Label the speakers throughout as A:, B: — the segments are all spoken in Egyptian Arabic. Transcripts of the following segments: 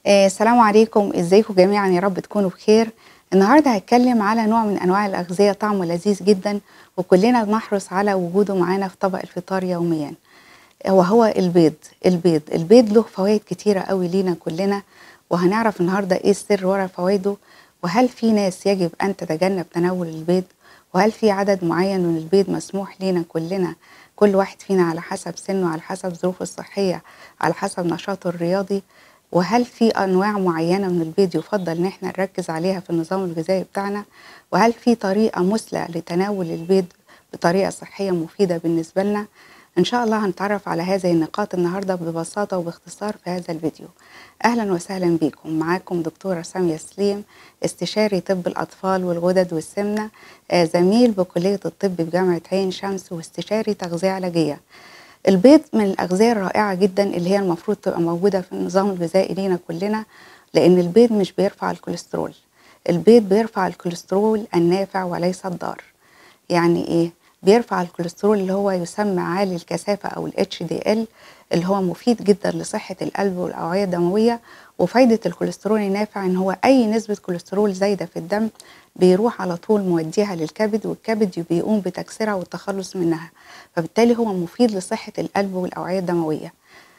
A: آه، السلام عليكم ازيكم جميعا يا رب تكونوا بخير النهارده هتكلم على نوع من انواع الاغذيه طعمه لذيذ جدا وكلنا بنحرص على وجوده معانا في طبق الفطار يوميا وهو البيض البيض البيض له فوائد كتيره قوي لينا كلنا وهنعرف النهارده ايه السر ورا فوائده وهل في ناس يجب ان تتجنب تناول البيض وهل في عدد معين من البيض مسموح لينا كلنا كل واحد فينا على حسب سنه على حسب ظروفه الصحيه على حسب نشاطه الرياضي وهل في انواع معينه من البيض يفضل ان احنا نركز عليها في النظام الغذائي بتاعنا وهل في طريقه مثلى لتناول البيض بطريقه صحيه مفيده بالنسبه لنا ان شاء الله هنتعرف على هذه النقاط النهارده ببساطه وباختصار في هذا الفيديو اهلا وسهلا بكم معاكم دكتوره ساميه سليم استشاري طب الاطفال والغدد والسمنه آه، زميل بكليه الطب بجامعه عين شمس واستشاري تغذيه علاجيه البيض من الأغذية الرائعة جدا اللي هي المفروض تبقى موجودة في النظام الغذائي لينا كلنا لأن البيض مش بيرفع الكوليسترول البيض بيرفع الكوليسترول النافع وليس الضار يعني إيه؟ بيرفع الكوليسترول اللي هو يسمى عالي الكثافة أو ال HDL اللي هو مفيد جدا لصحة القلب والأوعية الدموية وفايدة الكوليسترول النافع إن هو أي نسبة كوليسترول زايدة في الدم بيروح على طول موديها للكبد والكبد بيقوم بتكسيرها والتخلص منها فبالتالي هو مفيد لصحة القلب والأوعية الدموية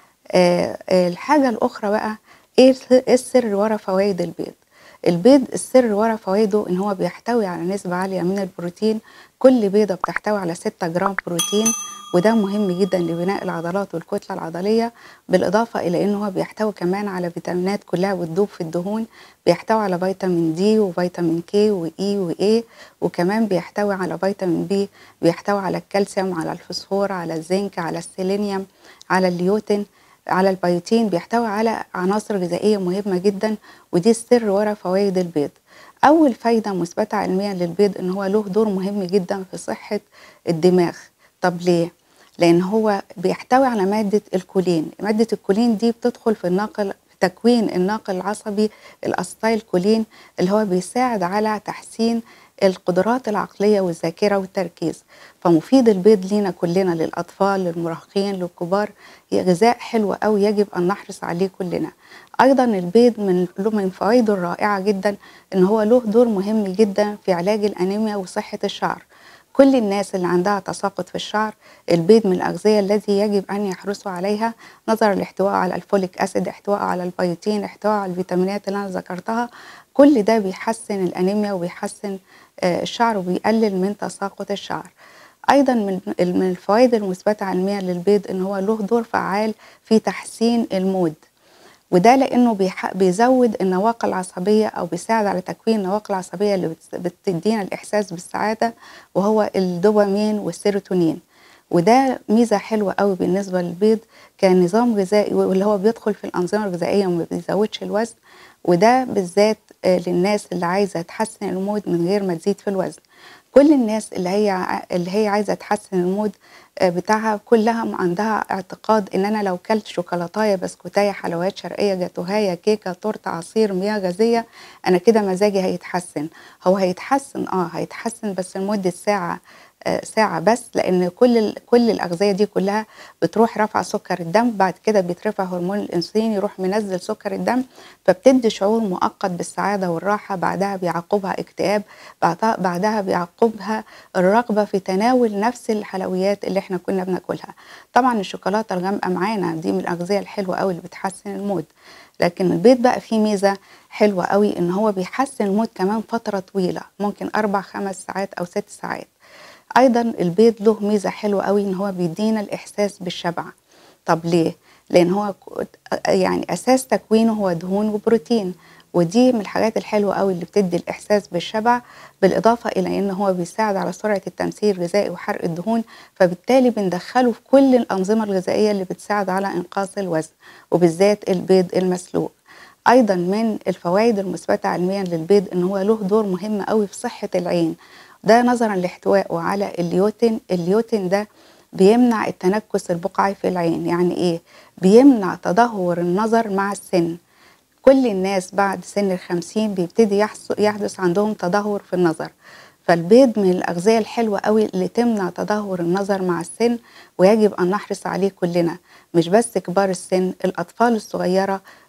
A: آه آه الحاجة الأخرى بقى إيه السر ورا فوائد البيض البيض السر ورا فوائده ان هو بيحتوي على نسبة عالية من البروتين كل بيضة بتحتوي على 6 جرام بروتين وده مهم جدا لبناء العضلات والكتلة العضلية بالإضافة إلى أنه هو بيحتوي كمان على فيتامينات كلها بتدوب في الدهون بيحتوي على فيتامين دي وفيتامين كي وإي وإي وكمان بيحتوي على فيتامين بي بيحتوي على الكالسيوم على الفوسفور على الزنك على السيلينيوم على اليوتين على البيوتين بيحتوي على عناصر غذائية مهمة جدا ودي السر ورا فوائد البيض أول فايدة مثبتة علميا للبيض إن هو له دور مهم جدا في صحة الدماغ طب ليه؟ لأن هو بيحتوي على مادة الكولين مادة الكولين دي بتدخل في الناقل في تكوين الناقل العصبي الأسيتايل كولين اللي هو بيساعد على تحسين القدرات العقلية والذاكرة والتركيز فمفيد البيض لينا كلنا للأطفال للمراهقين للكبار هي غذاء حلو أوي يجب أن نحرص عليه كلنا أيضا البيض من له من فوائده الرائعة جدا إن هو له دور مهم جدا في علاج الأنيميا وصحة الشعر كل الناس اللي عندها تساقط في الشعر البيض من الأغذية التي يجب أن يحرصوا عليها نظرا لاحتوائه على الفوليك أسيد احتوائه على البيوتين احتوائه على الفيتامينات اللي أنا ذكرتها كل ده بيحسن الأنيميا وبيحسن الشعر وبيقلل من تساقط الشعر ايضا من من الفوائد المثبته علميا للبيض ان هو له دور فعال في تحسين المود وده لانه بيزود النواقل العصبيه او بيساعد على تكوين النواقل العصبيه اللي بتدينا الاحساس بالسعاده وهو الدوبامين والسيروتونين وده ميزه حلوه قوي بالنسبه للبيض كنظام غذائي واللي هو بيدخل في الانظمه الغذائيه وما بيزودش الوزن وده بالذات للناس اللي عايزه تحسن المود من غير ما تزيد في الوزن كل الناس اللي هي اللي هي عايزه تحسن المود بتاعها كلها عندها اعتقاد ان انا لو كلت شوكولاتايه بسكوتايه حلويات شرقيه جاتوهايه كيكه تورته عصير مياه غازيه انا كده مزاجي هيتحسن هو هيتحسن اه هيتحسن بس لمده ساعه ساعة بس لأن كل كل الأغذية دي كلها بتروح رفع سكر الدم بعد كده بيترفع هرمون الأنسولين يروح منزل سكر الدم فبتدي شعور مؤقت بالسعادة والراحة بعدها بيعقبها اكتئاب بعدها, بعدها بيعقبها الرغبة في تناول نفس الحلويات اللي احنا كنا بناكلها طبعا الشوكولاتة الغامقة معانا دي من الأغذية الحلوة قوي اللي بتحسن المود لكن البيض بقى فيه ميزة حلوة قوي إن هو بيحسن المود كمان فترة طويلة ممكن أربع خمس ساعات أو ست ساعات ايضا البيض له ميزه حلوه قوي ان هو بيدينا الاحساس بالشبع طب ليه لان هو يعني اساس تكوينه هو دهون وبروتين ودي من الحاجات الحلوه قوي اللي بتدي الاحساس بالشبع بالاضافه الى ان هو بيساعد على سرعه التمثيل الغذائي وحرق الدهون فبالتالي بندخله في كل الانظمه الغذائيه اللي بتساعد على انقاص الوزن وبالذات البيض المسلوق ايضا من الفوائد المثبته علميا للبيض ان هو له دور مهم قوي في صحه العين ده نظرا لاحتوائه على اليوتين اليوتين ده بيمنع التنكس البقعي في العين يعني ايه بيمنع تدهور النظر مع السن كل الناس بعد سن الخمسين بيبتدي يحدث عندهم تدهور في النظر فالبيض من الأغذية الحلوة قوي اللي تمنع تدهور النظر مع السن ويجب أن نحرص عليه كلنا مش بس كبار السن الأطفال الصغيرة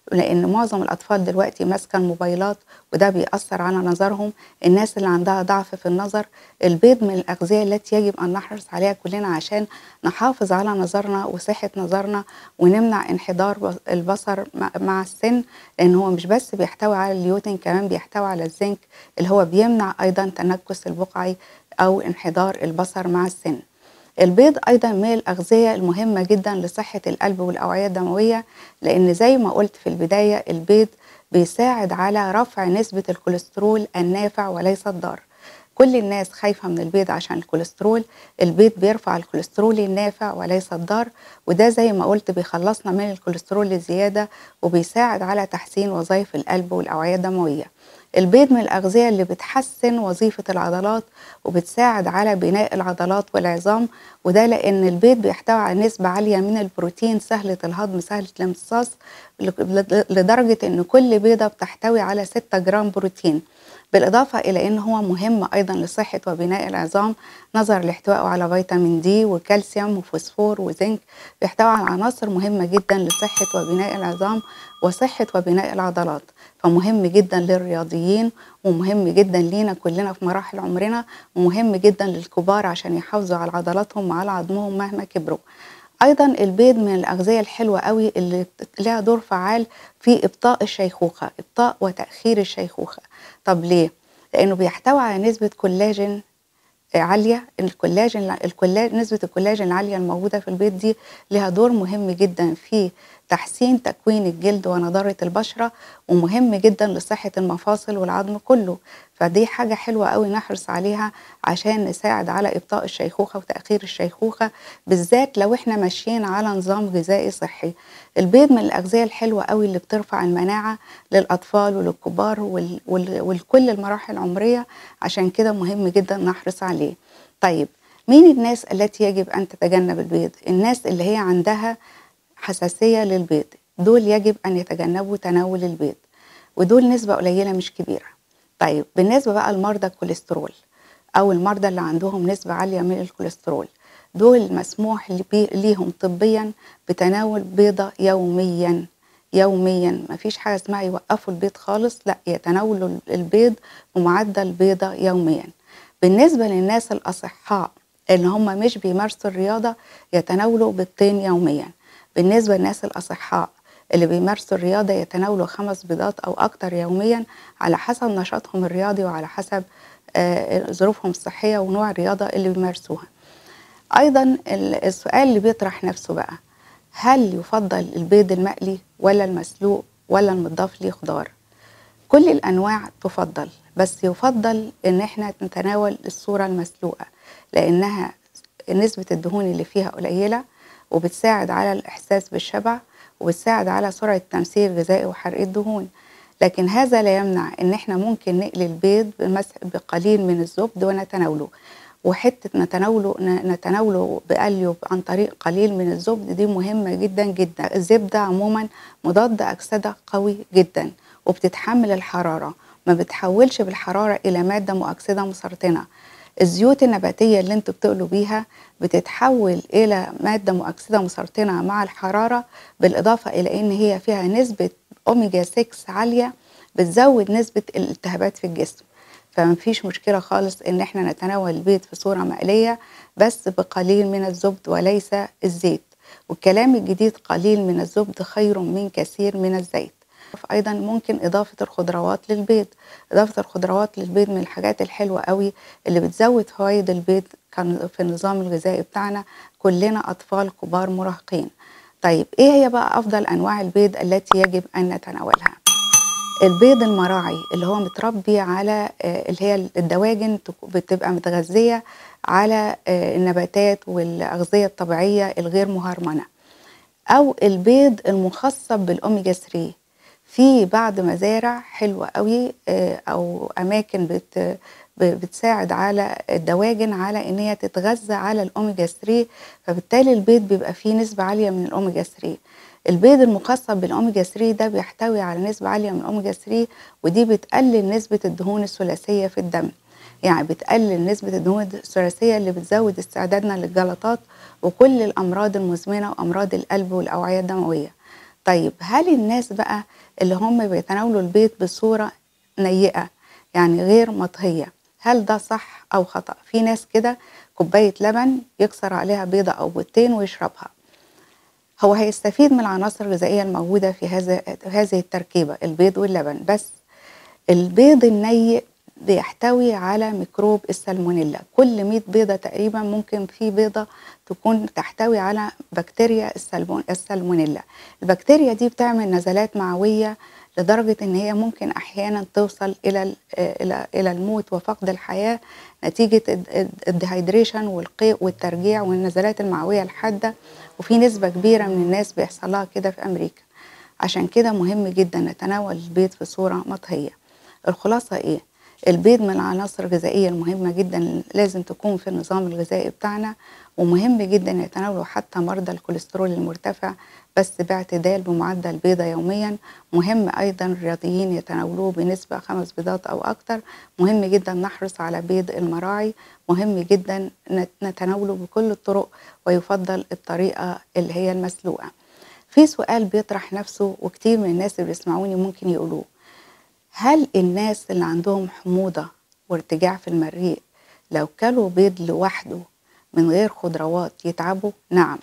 A: لان معظم الاطفال دلوقتي ماسكه الموبايلات وده بيأثر على نظرهم الناس اللي عندها ضعف في النظر البيض من الاغذيه التي يجب ان نحرص عليها كلنا عشان نحافظ على نظرنا وصحه نظرنا ونمنع انحدار البصر مع السن لان هو مش بس بيحتوي على اليوتين كمان بيحتوي على الزنك اللي هو بيمنع ايضا تنكس البقعي او انحدار البصر مع السن البيض ايضا من الاغذيه المهمه جدا لصحه القلب والاوعيه الدمويه لان زي ما قلت في البدايه البيض بيساعد على رفع نسبه الكوليسترول النافع وليس الضار كل الناس خايفه من البيض عشان الكوليسترول البيض بيرفع الكوليسترول النافع وليس الضار وده زي ما قلت بيخلصنا من الكوليسترول الزياده وبيساعد على تحسين وظائف القلب والاوعيه الدمويه البيض من الأغذية اللي بتحسن وظيفة العضلات وبتساعد على بناء العضلات والعظام وده لأن البيض بيحتوي على نسبة عالية من البروتين سهلة الهضم سهلة الامتصاص لدرجة أن كل بيضة بتحتوي على 6 جرام بروتين بالإضافة إلى أن هو مهم أيضا لصحة وبناء العظام نظرا لاحتوائه على فيتامين دي وكالسيوم وفوسفور وزنك بيحتوي على عناصر مهمة جدا لصحة وبناء العظام وصحة وبناء العضلات فمهم جدا للرياضيين ومهم جدا لينا كلنا في مراحل عمرنا ومهم جدا للكبار عشان يحافظوا على عضلاتهم وعلى عظمهم مهما كبروا ايضا البيض من الاغذيه الحلوه قوي اللي لها دور فعال في ابطاء الشيخوخه ابطاء وتاخير الشيخوخه طب ليه لانه بيحتوي على نسبه كولاجين عاليه الكولاجين الكولاجين نسبه الكولاجين العاليه الموجوده في البيض دي لها دور مهم جدا في تحسين تكوين الجلد ونضاره البشره ومهم جدا لصحه المفاصل والعظم كله فدي حاجه حلوه قوي نحرص عليها عشان نساعد على ابطاء الشيخوخه وتاخير الشيخوخه بالذات لو احنا ماشيين على نظام غذائي صحي البيض من الاغذيه الحلوه قوي اللي بترفع المناعه للاطفال وللكبار وال... وال... ولكل المراحل العمريه عشان كده مهم جدا نحرص عليه طيب مين الناس التي يجب ان تتجنب البيض الناس اللي هي عندها حساسيه للبيض دول يجب ان يتجنبوا تناول البيض ودول نسبه قليله مش كبيره طيب بالنسبه بقى لمرضى الكوليسترول او المرضى اللي عندهم نسبه عاليه من الكوليسترول دول مسموح ليهم طبيا بتناول بيضه يوميا يوميا ما فيش حاجه اسمها يوقفوا البيض خالص لا يتناولوا البيض بمعدل بيضه يوميا بالنسبه للناس الاصحاء اللي هم مش بيمارسوا الرياضه يتناولوا بيضتين يوميا بالنسبه للناس الاصحاء اللي بيمارسوا الرياضه يتناولوا خمس بيضات او اكتر يوميا على حسب نشاطهم الرياضي وعلى حسب ظروفهم الصحيه ونوع الرياضه اللي بيمارسوها ايضا السؤال اللي بيطرح نفسه بقى هل يفضل البيض المقلي ولا المسلوق ولا المضاف ليه خضار كل الانواع تفضل بس يفضل ان احنا نتناول الصوره المسلوقه لانها نسبه الدهون اللي فيها قليله وبتساعد على الاحساس بالشبع وبتساعد على سرعه تمثيل غذائي وحرق الدهون لكن هذا لا يمنع ان احنا ممكن نقلي البيض بقليل من الزبد ونتناوله وحته نتناوله نتناوله بقليه عن طريق قليل من الزبد دي مهمه جدا جدا الزبده عموما مضاد اكسده قوي جدا وبتتحمل الحراره ما بتحولش بالحراره الى ماده مؤكسده مسرطنه الزيوت النباتيه اللي انتوا بتقلوا بيها بتتحول الى ماده مؤكسده مسرطنه مع الحراره بالاضافه الى ان هي فيها نسبه اوميجا 6 عاليه بتزود نسبه الالتهابات في الجسم فمفيش مشكلة خالص إن إحنا نتناول البيض في صورة مقلية بس بقليل من الزبد وليس الزيت والكلام الجديد قليل من الزبد خير من كثير من الزيت أيضا ممكن إضافة الخضروات للبيض إضافة الخضروات للبيض من الحاجات الحلوة قوي اللي بتزود فوائد البيض كان في النظام الغذائي بتاعنا كلنا أطفال كبار مراهقين طيب إيه هي بقى أفضل أنواع البيض التي يجب أن نتناولها البيض المراعي اللي هو متربي على اللي هي الدواجن بتبقى متغذية على النباتات والأغذية الطبيعية الغير مهرمنة أو البيض المخصب بالأوميجا 3 في بعض مزارع حلوة قوي أو أماكن بت بتساعد على الدواجن على ان هي تتغذى على الاوميجا 3 فبالتالي البيض بيبقى فيه نسبه عاليه من الاوميجا 3 البيض المخصب بالاوميجا 3 ده بيحتوي على نسبه عاليه من الاوميجا 3 ودي بتقلل نسبه الدهون الثلاثيه في الدم يعني بتقلل نسبه الدهون الثلاثيه اللي بتزود استعدادنا للجلطات وكل الامراض المزمنه وامراض القلب والاوعيه الدمويه طيب هل الناس بقى اللي هم بيتناولوا البيض بصورة نيئة يعني غير مطهية هل ده صح أو خطأ في ناس كده كوباية لبن يكسر عليها بيضة أو بيضتين ويشربها هو هيستفيد من العناصر الغذائية الموجودة في هذا هذه التركيبة البيض واللبن بس البيض النيء بيحتوي على ميكروب السالمونيلا كل 100 بيضة تقريبا ممكن في بيضة تكون تحتوي على بكتيريا السالمون السالمونيلا البكتيريا دي بتعمل نزلات معوية لدرجة ان هي ممكن احيانا توصل الى ال- الى الى الموت وفقد الحياة نتيجة الديهايدريشن والقيء والترجيع والنزلات المعوية الحادة وفي نسبة كبيرة من الناس بيحصل لها كده في امريكا عشان كده مهم جدا نتناول البيض في صورة مطهية الخلاصة ايه البيض من العناصر الغذائية المهمة جدا لازم تكون في النظام الغذائي بتاعنا ومهم جدا يتناوله حتى مرضى الكوليسترول المرتفع بس باعتدال بمعدل بيضة يوميا مهم أيضا الرياضيين يتناولوه بنسبة خمس بيضات أو أكتر مهم جدا نحرص على بيض المراعي مهم جدا نت- نتناوله بكل الطرق ويفضل الطريقة اللي هي المسلوقة في سؤال بيطرح نفسه وكتير من الناس اللي بيسمعوني ممكن يقولوه هل الناس اللي عندهم حموضة وارتجاع في المريء لو كلوا بيض لوحده من غير خضروات يتعبوا؟ نعم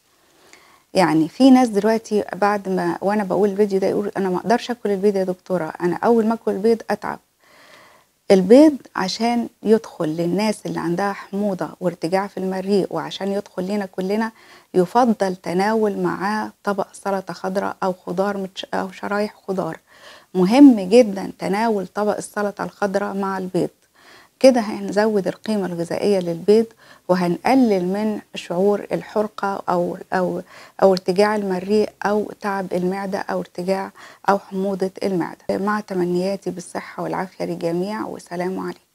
A: يعني في ناس دلوقتي بعد ما وانا بقول الفيديو ده يقول انا ما اقدرش اكل البيض يا دكتوره انا اول ما اكل البيض اتعب البيض عشان يدخل للناس اللي عندها حموضة وارتجاع في المريء وعشان يدخل لنا كلنا يفضل تناول معاه طبق سلطة خضراء أو خضار متش أو شرايح خضار مهم جدا تناول طبق السلطة الخضراء مع البيض كده هنزود القيمة الغذائية للبيض وهنقلل من شعور الحرقة أو أو أو ارتجاع المريء أو تعب المعدة أو ارتجاع أو حموضة المعدة مع تمنياتي بالصحة والعافية للجميع وسلام عليكم